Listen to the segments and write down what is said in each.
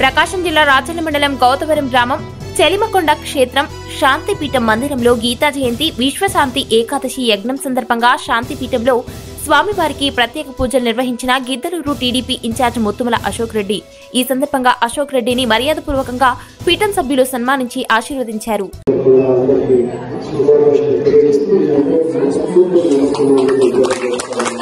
ప్రకాశం జిల్లా రాచల్ల మండలం గౌతవరం గ్రామం చెలిమకొండ క్షేత్రం శాంతిపీఠం మందిరంలో గీతా జయంతి విశ్వశాంతి ఏకాదశి యజ్ఞం సందర్భంగా శాంతిపీఠంలో స్వామివారికి ప్రత్యేక పూజలు నిర్వహించిన గిద్దలూరు టీడీపీ ఇన్ఛార్జ్ ముత్తుమల అశోక్ రెడ్డి ఈ సందర్భంగా అశోక్ రెడ్డిని మర్యాదపూర్వకంగా పీఠం సభ్యులు సన్మానించి ఆశీర్వదించారు అందరికీ శుభాకాంక్షలు తెలియజేస్తూ మీ అందరికీ మనస్ఫూర్తిగా నమస్కారాలు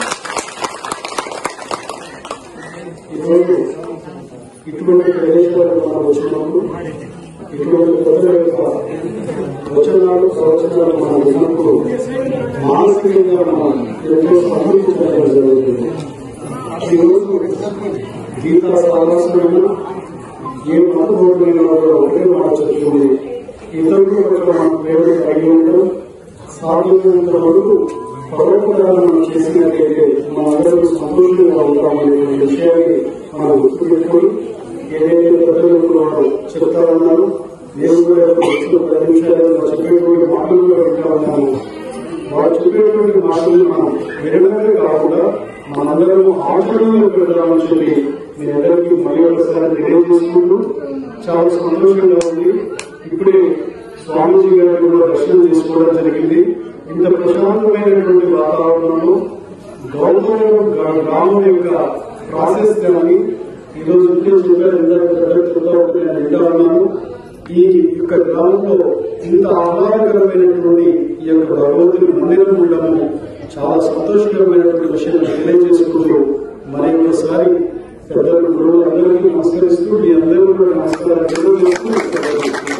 ఈరోజు ఇటువంటి ప్రదేశాలకు మనం వచ్చినప్పుడు ఇటువంటి ప్రజల యొక్క వచనాలు ప్రవచనాలు మనం విన్నప్పుడు మానసికంగా మనం ఎంతో సంతృప్తి పొందడం జరుగుతుంది ఈరోజు గీతా సారాంశమైన ఏ మతబోధమైనా కూడా ఒకే మాట చెప్తుంది ఇతరుల పట్ల మనం ప్రేమ కలిగి ఉండడం సాధ్యమైనంత వరకు పరోపకారం మనం చేసినట్లయితే మనందరం సంతోషంగా ఉంటామనే విషయాన్ని మనం గుర్తుపెట్టుకొని ఏదైతే ప్రజలకు వారు చెప్తారన్నారు నేను కూడా వచ్చిన పది నిమిషాలు చెప్పేటువంటి మాటలు కూడా వింటామన్నాను వారు చెప్పేటువంటి మాటలు మనం వినడమే కాకుండా మనందరం ఆచరణలో పెడదామని చెప్పి మీ అందరికీ మళ్ళీ ఒకసారి తెలియజేసుకుంటూ చాలా సంతోషంగా ఉంది ఇప్పుడే స్వామీజీ గారిని కూడా దర్శనం చేసుకోవడం జరిగింది ఇంత ప్రశాంతమైనటువంటి వాతావరణంలో గౌతమ గ్రామం యొక్క ప్రాసెస్ కానీ ఈ రోజు ఉద్యోగం చెప్పారు ఇందాక ప్రజలు చెప్తా ఉంటే నేను వింటా ఉన్నాను ఈ యొక్క గ్రామంలో ఇంత ఆహ్లాదకరమైనటువంటి ఈ యొక్క భగవంతుని మందిరం ఉండము చాలా సంతోషకరమైనటువంటి విషయం తెలియజేసుకుంటూ మరి ఒకసారి పెద్దలకు గురువులందరికీ నమస్కరిస్తూ మీ అందరూ కూడా నమస్కారం తెలియజేస్తూ